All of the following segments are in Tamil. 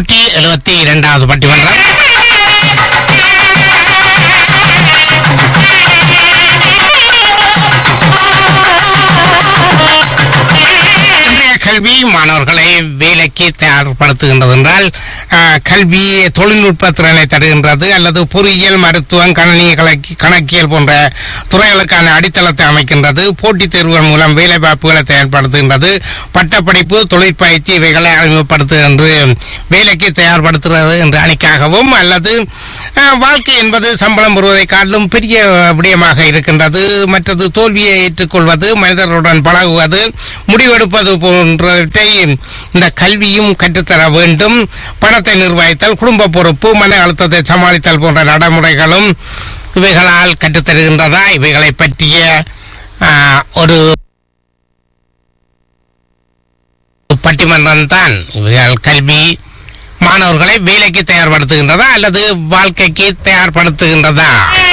நூற்றி எழுபத்தி இரண்டாவது பட்டிமன்றம் இன்றைய கல்வி மாணவர்களை வேலைக்கு தயார்படுத்துகின்றது என்றால் அஹ், கல்வி தொழில்நுட்ப திறனை தருகின்றது அல்லது பொறியியல் மருத்துவம் கணனி கணக்கி- கணக்கியல் போன்ற துறைகளுக்கான அடித்தளத்தை அமைக்கின்றது போட்டித் தேர்வுகள் மூலம் வேலை வாய்ப்புகளை தயார்படுத்துகின்றது பட்டப்படிப்பு தொழிற்பயிற்சி இவைகளை அறிமுகப்படுத்துகின்ற வேலைக்கு தயார்படுத்துகிறது என்ற அணிக்காகவும் அல்லது அஹ், வாழ்க்கை என்பது சம்பளம் பெறுவதை காட்டிலும் பெரிய விடயமாக இருக்கின்றது மற்றது தோல்வியை ஏற்றுக்கொள்வது மனிதர்களுடன் பழகுவது முடிவெடுப்பது போன்றவற்றை இந்த கல்வியும் கற்றுத்தர வேண்டும் பணத்தை நிர்வகித்தல் குடும்ப பொறுப்பு மன அழுத்தத்தை சமாளித்தல் போன்ற நடைமுறைகளும் இவைகளால் கற்றுத்தருகின்றதா இவைகளை பற்றிய ஆஹ், ஒரு பட்டிமன்றம் தான் இவைகள் கல்வி மாணவர்களை வேலைக்கு தயார்படுத்துகின்றதா அல்லது வாழ்க்கைக்கு தயார்படுத்துகின்றதா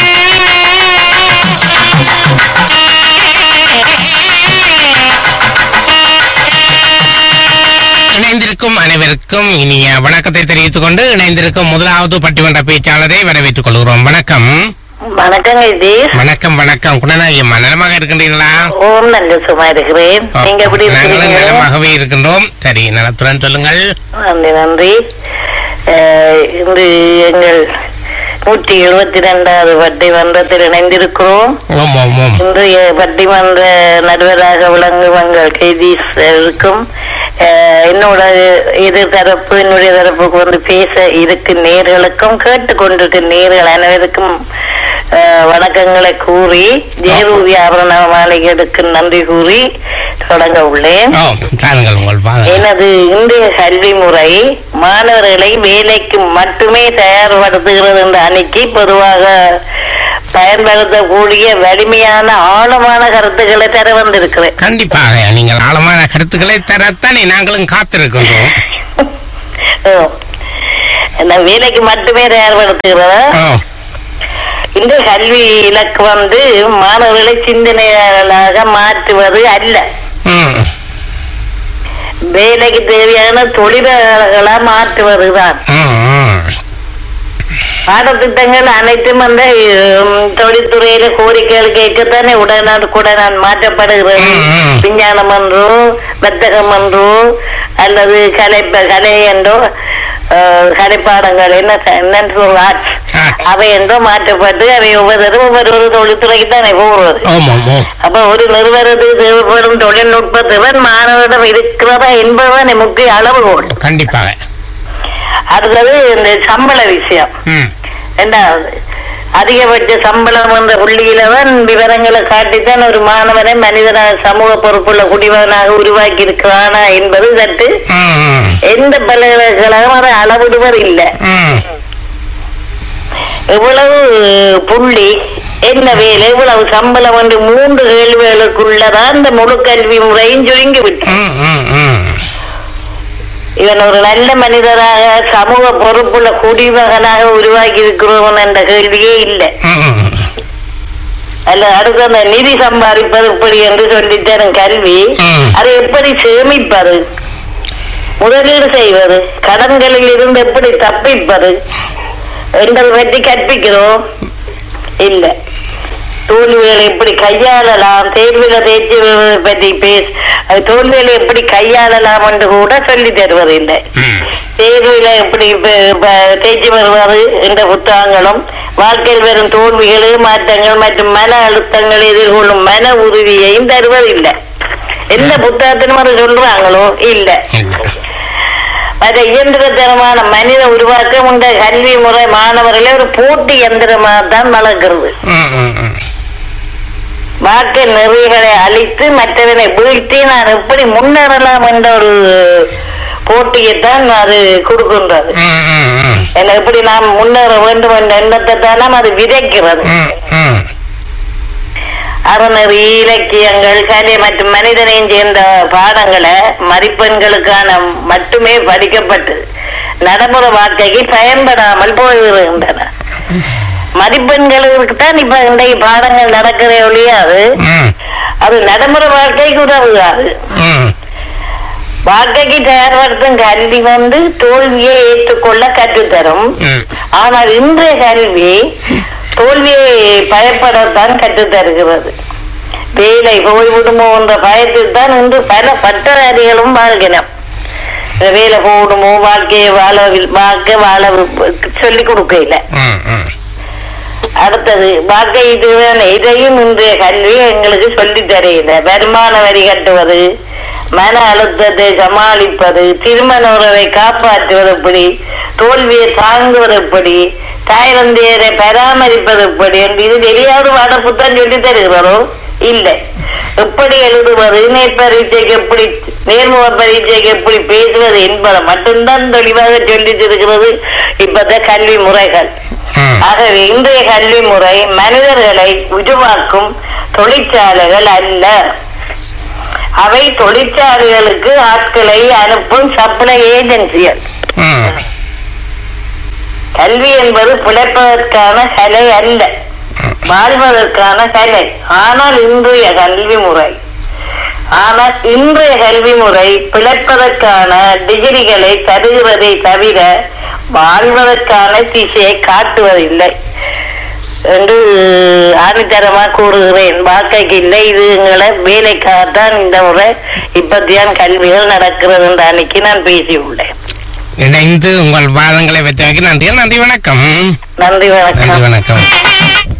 இணைந்திருக்கும் அனைவருக்கும் இனிய வணக்கத்தை தெரிவித்துக் கொண்டு இணைந்திருக்கும் முதலாவது பட்டிமன்ற பேச்சாளரை வரவேற்றுக் கொள்கிறோம் வணக்கம் வணக்கங்க இது வணக்கம் வணக்கம் குணநாயகம்மா நலமாக இருக்கின்றீர்களா ஓம் நல்ல சும்மா இருக்கிறேன் நீங்க எப்படி நாங்களும் இருக்கீங்க நலமாகவே இருக்கின்றோம் சரி நலத்துடன் சொல்லுங்கள் நன்றி நன்றி அஹ், இன்று எங்கள் நூற்றி எழுபத்தி ரெண்டாவது பட்டிமன்றத்தில் இணைந்திருக்கிறோம் ஓம் ஓம் ஓம் இன்றைய பட்டிமன்ற நடுவராக விளங்கும் எங்கள் கைதீஸ்வருக்கும் அஹ், என்னோட எதிர்தரப்பு என்னுடைய தரப்புக்கு வந்து பேச இருக்கும் நேர்களுக்கும் கேட்டுக்கொண்டிருக்கும் நேர்கள் அனைவருக்கும் அஹ், வணக்கங்களை கூறி ஜெயரூபி ஆபரண மாளிகைக்கு நன்றி கூறி தொடங்க உள்ளேன் ஓ தாருங்கள் உங்கள் பாதம் எனது இன்றைய கல்வி முறை மாணவர்களை வேலைக்கு மட்டுமே தயார்படுத்துகிறது என்ற அணிக்கு பொதுவாக பயன்படுத்தக்கூடிய வலிமையான ஆழமான கருத்துக்களை தர வந்திருக்கிறேன் கண்டிப்பாக நீங்கள் ஆழமான கருத்துக்களை தரத்தானே நாங்களும் காத்திருக்கின்றோம் ஓ. இந்த வேலைக்கு மட்டுமே தயார்படுத்துகிறதா ஓ இந்த கல்வி இலக்கு வந்து மாணவர்களை சிந்தனைகளாக மாற்றுவது அல்ல ம் வேலைக்கு தேவையான தொழிலாளர்களா மாற்றுவதுதான் ம், ம். பாடத்திட்டங்கள் அனைத்தும் அந்த உம், தொழில்துறையில கோரிக்கைகள் கேட்கத்தானே உடனுக்குடன் மாற்றப்படுகிறது ம், ம். விஞ்ஞானம் என்றோ வர்த்தகம் என்றோ அல்லது கலை கலை என்றோ அஹ், கலைப்பாடங்கள் என்ன என்னன்னு சொல்ற arts. Arts. அவை என்றோ மாற்றப்பட்டு அவை ஒவ்வொருத்தரும் ஒவ்வொரு ஒரு தொழில்துறைக்கு தானே போகிறது ஓம் ஓம் ஓம் அப்ப ஒரு நிறுவனத்துக்கு தேவைப்படும் தொழில்நுட்ப திறன் மாணவரிடம் இருக்கிறதா என்பதுதான் முக்கிய அளவுகோல் கண்டிப்பாக அடுத்தது இந்த சம்பள விஷயம் ம் ரெண்டாவது அதிகபட்ச சம்பளம் என்ற புள்ளியில தான் விவரங்களை காட்டித்தான் ஒரு மாணவனை மனிதனாக சமூக பொறுப்புள்ள குடிமகனாக உருவாக்கி இருக்கிறானா என்பது சற்று ம், ம். எந்த பல்கலைக்கழகம் அதை அளவிடுவர் இல்லை ம் எவ்வளவு புள்ளி என்ன வேலை எவ்வளவு சம்பளம் என்று மூன்று கேள்விகளுக்குள்ளதான் இந்த முழு கல்வி முறையும் சுருங்கி விட்டு ம், ம், ம். இவன் ஒரு நல்ல மனிதராக சமூக பொறுப்புள்ள குடிமகனாக உருவாக்கி இருக்கிறோம் என்ற கேள்வியே இல்லை ம், ம். அல்ல அடுத்து அந்த நிதி சம்பாதிப்பது எப்படி என்று சொல்லித்தரும் கல்வி ம். அதை எப்படி சேமிப்பது முதலீடு செய்வது கடன்களில் இருந்து எப்படி தப்பிப்பது என்பதை பற்றி கற்பிக்கிறோம் இல்ல தோல்விகளை எப்படி கையாளலாம் தேர்வில தேர்ச்சி பெறுவதை பற்றி பேச அது தோல்விகளை எப்படி கையாளலாம் என்று கூட சொல்லி தருவதில்லை ம். தேர்வுல எப்படி ப- ப- தேர்ச்சி பெறுவது என்ற புத்தகங்களும் வாழ்க்கையில் வரும் தோல்விகள் மாற்றங்கள் மற்றும் மன அழுத்தங்கள் எதிர்கொள்ளும் மன உறுதியையும் தருவதில்லை எந்த புத்தகத்திலும் அது சொல்றாங்களோ இல்ல இல்ல. மற்ற இயந்திரத்தனமான மனித உருவாக்கம் இந்த கல்வி முறை மாணவர்களை ஒரு போட்டி யந்திரமாக தான் வளர்க்கிறது ம், ம், ம். வாக்கு நெறிகளை அழித்து மற்றவனை வீழ்த்தி நான் எப்படி முன்னேறலாம் என்ற ஒரு போட்டியைத்தான் அது கொடுக்கின்றது ம், ம், ம். என்ன எப்படி நாம் முன்னேற வேண்டும் என்ற எண்ணத்தை தான் அது விதைக்கிறது ம், ம். அறநெறி இலக்கியங்கள் கலை மற்றும் மனிதனையும் சேர்ந்த பாடங்களை மதிப்பெண்களுக்கான மட்டுமே படிக்கப்பட்டு நடைமுறை வாழ்க்கைக்கு பயன்படாமல் போய்விடுகின்றன மதிப்பெண்களுக்கு தான் இப்ப இன்றைய பாடங்கள் நடக்கிறே ஒழியாது ம், அது நடைமுறை வாழ்க்கைக்கு உதவுகாது ம். வாழ்க்கைக்கு தயார்படுத்தும் கல்வி வந்து தோல்வியை ஏற்றுக்கொள்ள கற்றுத்தரும் ம். ஆனால் இன்றைய கல்வி தோல்வியை பயப்படத்தான் கற்றுத்தருகிறது வேலை போய்விடுமோ என்ற பயத்தில் தான் இன்று பல பட்டதாரிகளும் வாழ்கிறோம் இந்த வேலை போடுமோ வாழ்க்கையை வாழ வாழ்க்கை வாழ சொல்லிக் கொடுக்கல ம், ம். அடுத்தது வாழ்க்கை இதுதானே இதையும் இன்றைய கல்வி எங்களுக்கு சொல்லித் தரையில வருமான வரி கட்டுவது மன அழுத்தத்தை சமாளிப்பது திருமண உறவை காப்பாற்றுவது எப்படி தோல்வியை தாங்குவது எப்படி தாய் தந்தையரை பராமரிப்பது எப்படி என்று இது தெரியாத பாட புத்தகம் சொல்லி தருகிறதோ இல்லை எப்படி எழுதுவது இணை பரீட்சைக்கு எப்படி நேர்முக பரீட்சைக்கு எப்படி பேசுவது என்பதை மட்டும்தான் தெளிவாக சொல்லித் இருக்கிறது இப்பத்த கல்வி முறைகள் ம். ஆகவே இன்றைய கல்வி முறை மனிதர்களை உருவாக்கும் தொழிற்சாலைகள் அல்ல அவை தொழிற்சாலைகளுக்கு ஆட்களை அனுப்பும் சப்ளை ஏஜென்சிகள் ம். கல்வி என்பது பிழைப்பதற்கான கலை அல்ல வாழ்வதற்கான கலை ஆனால் இன்றைய கல்வி முறை ஆனால் இன்றைய கல்வி முறை பிழைப்பதற்கான டிகிரிகளை தருகிறதை தவிர வாழ்வதற்கான திசையை காட்டுவதில்லை என்று ஆணித்தரமா கூறுகிறேன் வாழ்க்கைக்கு இல்லை இது எங்களை வேலைக்காகத்தான் இந்த முறை இப்பத்தியான் கல்விகள் நடக்கிறது என்று அன்னைக்கு நான் பேசியுள்ளேன் இணைந்து உங்கள் வாதங்களை வைத்தமைக்கு நன்றி நன்றி வணக்கம் நன்றி நன்றி வணக்கம் வணக்கம்